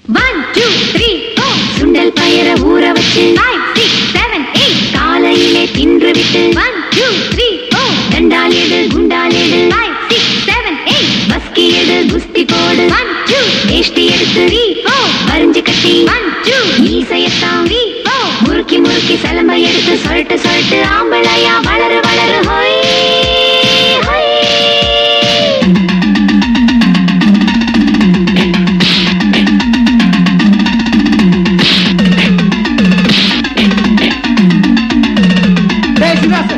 one two three four சுண்டல் பயர ஊற வச்சு ஃபைவ் சிக்ஸ் செவன் எயிட் காலையிலே தின்று விட்டு ஒன் டூ த்ரீ ஃபோர் ரெண்டால் எடு குண்டால் எடு ஃபைவ் சிக்ஸ் செவன் எயிட் பஸ்கி எடு குஸ்தி போடு ஒன் டூ வேஷ்டி எடுத்து த்ரீ ஃபோர் வரிஞ்சு கட்டி ஒன் டூ ஈசையத்தான் த்ரீ ஃபோர் முறுக்கி முறுக்கி சிலம்ப எடுத்து சொல்லிட்டு சொல்லிட்டு ஆம்பளையா வளர வளர ஹொய் ஹொய் டேய் சிவாசன்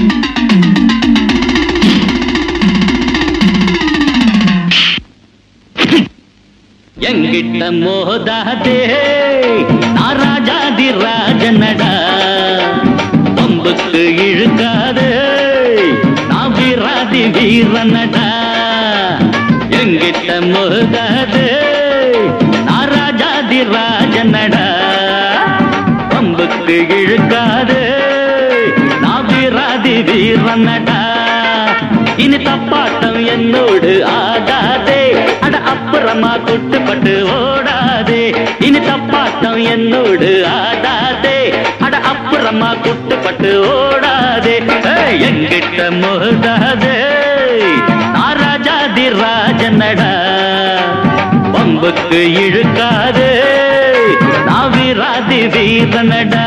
எங்கிட்ட மோதாதே நான் ராஜாதி ராஜனடா பம்புக்கு இழுக்காதே நான் வீராதி வீரனடா எங்கிட்ட மோதாதே நான் ராஜாதி ராஜனடா பம்புக்கு இழுக்காதே நான் வீராதி வீரனடா இனி தப்பாட்டம் என்னோடு ஆடாதே அட அப்புறமா குட்டுப்பட்டு ஓடாதே இனி தப்பாட்டம் என்னோடு ஆடாதே அட அப்புறமா குட்டுப்பட்டு ஓடாதே ஏய், எங்கிட்ட மோதாதே நான் ராஜாதி ராஜனடா பம்புக்கு இழுக்காதே நான் வீராதி வீரனடா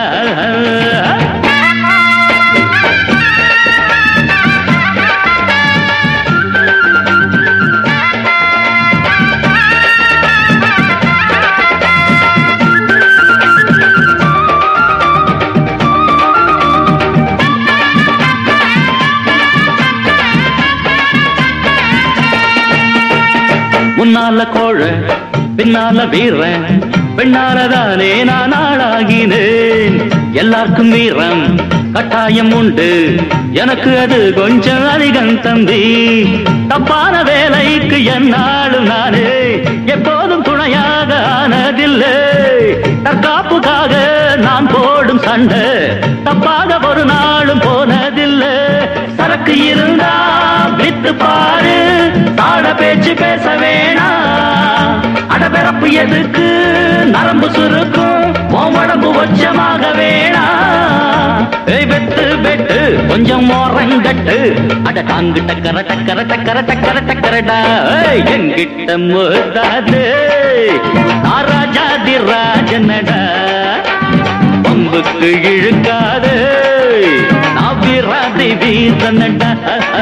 முன்னால கோழ பின்னால வீரன் பெண்ணாலதானே நான் ஆளாகினேன் எல்லாருக்கும் வீரம் கட்டாயம் உண்டு எனக்கு அது கொஞ்சம் அதிகம் தம்பி தப்பான வேலைக்கு என்னாலும் நானே எப்போதும் துணையாக ஆனதில்லை தற்காப்புக்காக நான் போடும் சண்டை தப்பாக ஒரு நாளும் போனதில்லை சரக்கு இருந்தா வித்து பாரு தாழ பேச்சு பேச வேணாம் அடபிறப்பு எதுக்கு நரம்பு சுருக்கும் உன் உடம்பு உச்சமாக வேணாம் ஏய் வெட்டு வெட்டு கொஞ்சம் மோரங்கட்டு அட காங்கு டக்கர டக்கர டக்கர டக்கர டக்கரடா ஏய், எங்கிட்ட மோதாது நான் ராஜாதி ராஜனடா பம்புக்கு இழுக்காது நான் வீராதி வீரனடா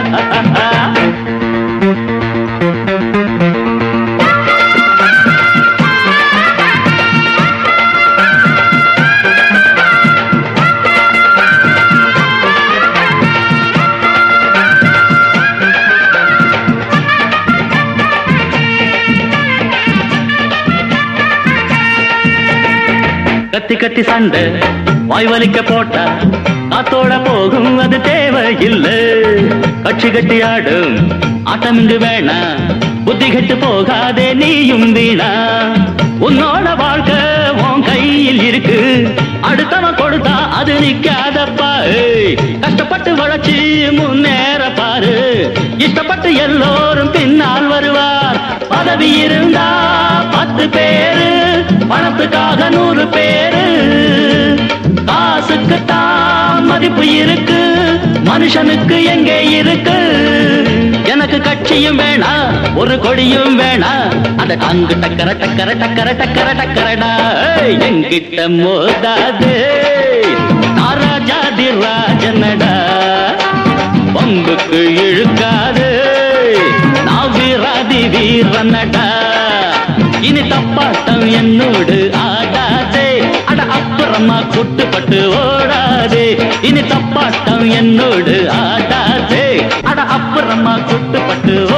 கத்தி கத்தி சண்டை வாய் வலிக்க போட்டா காத்தோட போகும் அது தேவையில்லை கட்சி கட்டி ஆடும் ஆட்டம் இங்கு வேணா புத்தி கெட்டு போகாதே நீயும் வீணா உன்னோட வாழ்க்கை உன் கையில் இருக்கு அடுத்தவன் கொடுத்தா அது நிக்காதப்பா ஏய், கஷ்டப்பட்டு வளர்ச்சி முன்னேற பாரு இஷ்டப்பட்டு எல்லோரும் பின்னால் வருவார் பதவி இருந்தா பத்து பேரு பணத்துக்காக நூறு பேரு காசுக்கு தான் மதிப்பு இருக்கு மனுஷனுக்கு எங்கே இருக்கு எனக்கு கட்சியும் வேணா ஒரு கொடியும் வேணா அந்த டங்கு டக்கர டக்கர டக்கர டக்கர டக்கரடா ஏய், எங்கிட்ட மோதாது நான் ராஜாதி ராஜனடா பம்புக்கு இழுக்காது நான் வீராதி வீரனடா இனி தப்பாட்டம் என்னோடு ஆடாதே அட அப்புறமா குட்டுப்பட்டு ஓடாதே இனி தப்பாட்டம் என்னோடு ஆடாதே அட அப்புறமா குட்டுப்பட்டு